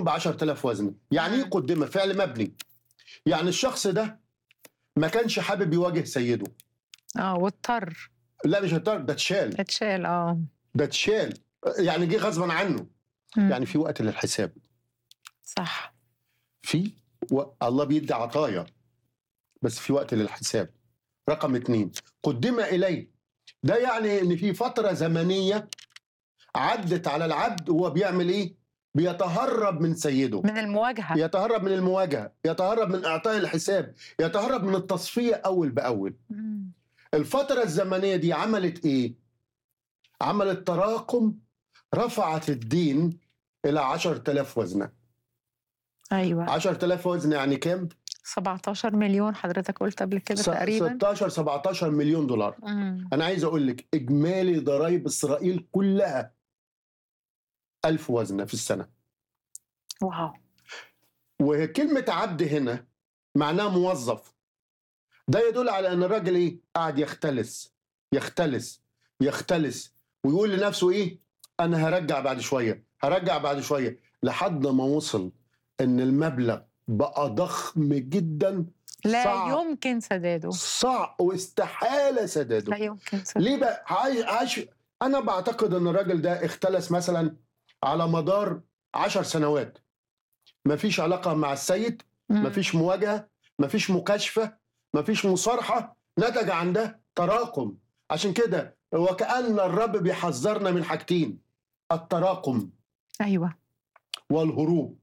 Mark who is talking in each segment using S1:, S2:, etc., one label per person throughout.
S1: ب 10000 وزن يعني ايه
S2: مم.
S1: قدم فعل مبني يعني الشخص ده ما كانش حابب يواجه سيده
S2: اه واضطر
S1: لا مش هتضطر ده اتشال
S2: اتشال اه
S1: ده اتشال يعني جه غصبا عنه
S2: مم.
S1: يعني في وقت للحساب
S2: صح
S1: في و... الله بيدي عطايا بس في وقت للحساب رقم اتنين قدم إليه ده يعني إن في فترة زمنية عدت على العبد وهو بيعمل إيه؟ بيتهرب من سيده
S2: من المواجهه
S1: يتهرب من المواجهة يتهرب من إعطاء الحساب يتهرب من التصفية أول بأول
S2: مم.
S1: الفترة الزمنية دي عملت إيه؟ عملت تراكم رفعت الدين إلى 10000 وزنة
S2: ايوه
S1: 10000 وزن يعني كام؟
S2: 17 مليون حضرتك قلت قبل كده
S1: س-
S2: تقريبا
S1: 16 17 مليون دولار
S2: مم.
S1: انا عايز اقول لك اجمالي ضرائب اسرائيل كلها ألف وزنة في السنة
S2: واو
S1: وكلمة عبد هنا معناها موظف ده يدل على ان الراجل ايه قاعد يختلس يختلس يختلس ويقول لنفسه ايه انا هرجع بعد شوية هرجع بعد شوية لحد ما وصل ان المبلغ بقى ضخم جدا
S2: لا
S1: صعب
S2: يمكن سداده
S1: صعب واستحالة سداده
S2: لا يمكن سداده
S1: ليه بقى عايش عايش انا بعتقد ان الراجل ده اختلس مثلا على مدار عشر سنوات مفيش علاقة مع السيد
S2: مم.
S1: مفيش مواجهة مفيش مكاشفة مفيش مصارحة نتج عن ده تراكم عشان كده وكأن الرب بيحذرنا من حاجتين التراكم
S2: ايوه
S1: والهروب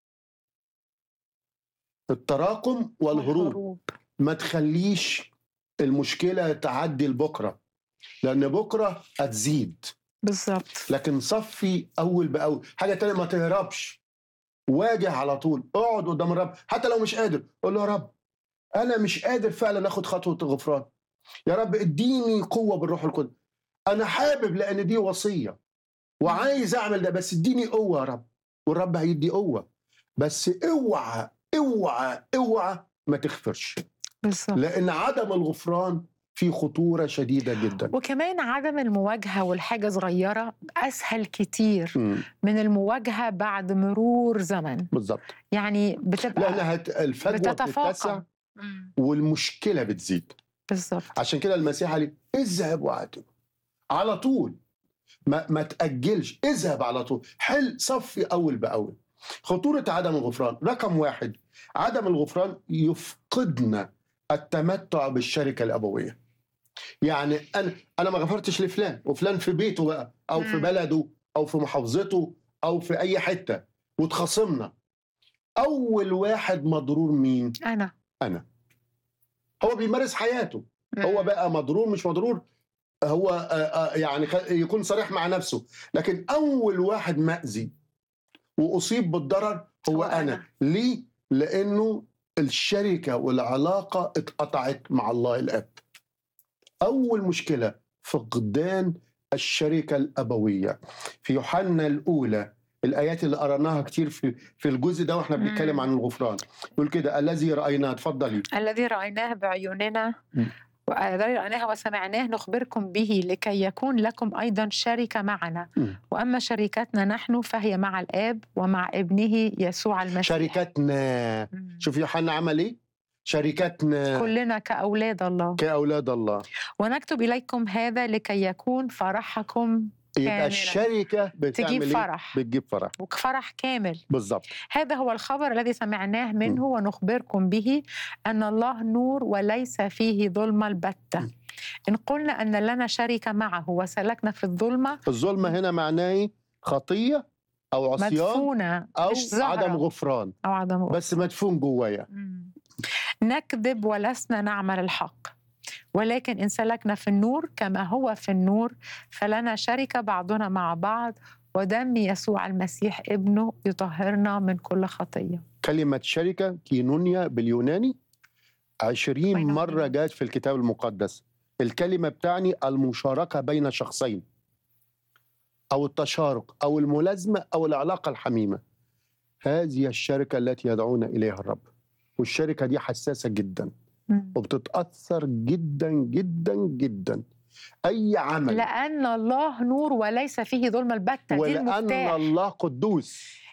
S1: التراكم والهروب ما تخليش المشكلة تعدي لبكرة لأن بكرة هتزيد
S2: بالظبط
S1: لكن صفي أول بأول حاجة تانية ما تهربش واجه على طول اقعد قدام الرب حتى لو مش قادر قول له يا رب أنا مش قادر فعلا آخد خطوة الغفران يا رب اديني قوة بالروح القدس أنا حابب لأن دي وصية وعايز أعمل ده بس اديني قوة يا رب والرب هيدي قوة بس اوعى اوعى اوعى ما تغفرش
S2: بالظبط
S1: لان عدم الغفران فيه خطوره شديده جدا
S2: وكمان عدم المواجهه والحاجه صغيره اسهل كتير
S1: مم،
S2: من المواجهه بعد مرور زمن
S1: بالظبط
S2: يعني بتبقى
S1: لانها هت- الفجوه بتتسع
S2: بتتفاقم مم.
S1: والمشكله بتزيد
S2: بالظبط
S1: عشان كده المسيح قال اذهب وعاتب على طول ما, ما تاجلش اذهب على طول حل صفي اول باول خطوره عدم الغفران رقم واحد عدم الغفران يفقدنا التمتع بالشركه الابويه يعني انا انا ما غفرتش لفلان وفلان في بيته بقى او في
S2: مم.
S1: بلده او في محافظته او في اي حته وتخاصمنا اول واحد مضرور مين
S2: انا
S1: انا هو بيمارس حياته هو
S2: مم.
S1: بقى مضرور مش مضرور هو آه، آه، يعني خ- يكون صريح مع نفسه لكن اول واحد مأذي واصيب بالضرر هو,
S2: هو
S1: أنا.
S2: أنا.
S1: ليه لانه الشركه والعلاقه اتقطعت مع الله الاب اول مشكله فقدان الشركه الابويه في يوحنا الاولى الايات اللي قرأناها كتير في في الجزء ده واحنا
S2: مم.
S1: بنتكلم عن الغفران يقول كده الذي رايناه اتفضلي
S2: الذي رأيناه بعيوننا
S1: مم.
S2: والذي رأيناه وسمعناه نخبركم به لكي يكون لكم أيضا شركة معنا
S1: مم.
S2: وأما شركتنا نحن فهي مع الآب ومع ابنه يسوع المسيح
S1: شركتنا
S2: مم.
S1: شوف يوحنا عمل ايه شركتنا
S2: كلنا كأولاد الله
S1: كاولاد الله
S2: ونكتب إليكم هذا لكي يكون فرحكم
S1: يبقى
S2: كاملا.
S1: الشركه بتعمل
S2: تجيب
S1: ايه
S2: فرح
S1: بتجيب فرح
S2: وفرح كامل
S1: بالظبط
S2: هذا هو الخبر الذي سمعناه منه ونخبركم به أن الله نور وليس فيه ظلمة البتة إن قلنا أن لنا شركة معه وسلكنا في الظلمة
S1: الظلمه هنا معناه ايه خطيه او عصيان
S2: مدفونة
S1: او
S2: مش زهرة
S1: عدم غفران
S2: أو عدم غفران.
S1: بس مدفون جوايا
S2: مم. نكذب ولسنا نعمل الحق ولكن إن سلكنا في النور كما هو في النور فلنا شركة بعضنا مع بعض ودم يسوع المسيح ابنه يطهرنا من كل خطية
S1: كلمه شركه كينونيا باليوناني عشرين
S2: بينهم.
S1: مرة جاءت في الكتاب المقدس الكلمة بتعني المشاركة بين شخصين أو التشارك أو الملازمة أو العلاقة الحميمة هذه الشركة التي يدعون إليها الرب والشركة دي حساسة جدا
S2: مم.
S1: وبتتأثر جدا جدا جدا أي عمل
S2: لأن الله نور وليس فيه ظلم البتة دي
S1: ولأن
S2: المفتاح
S1: الله قدوس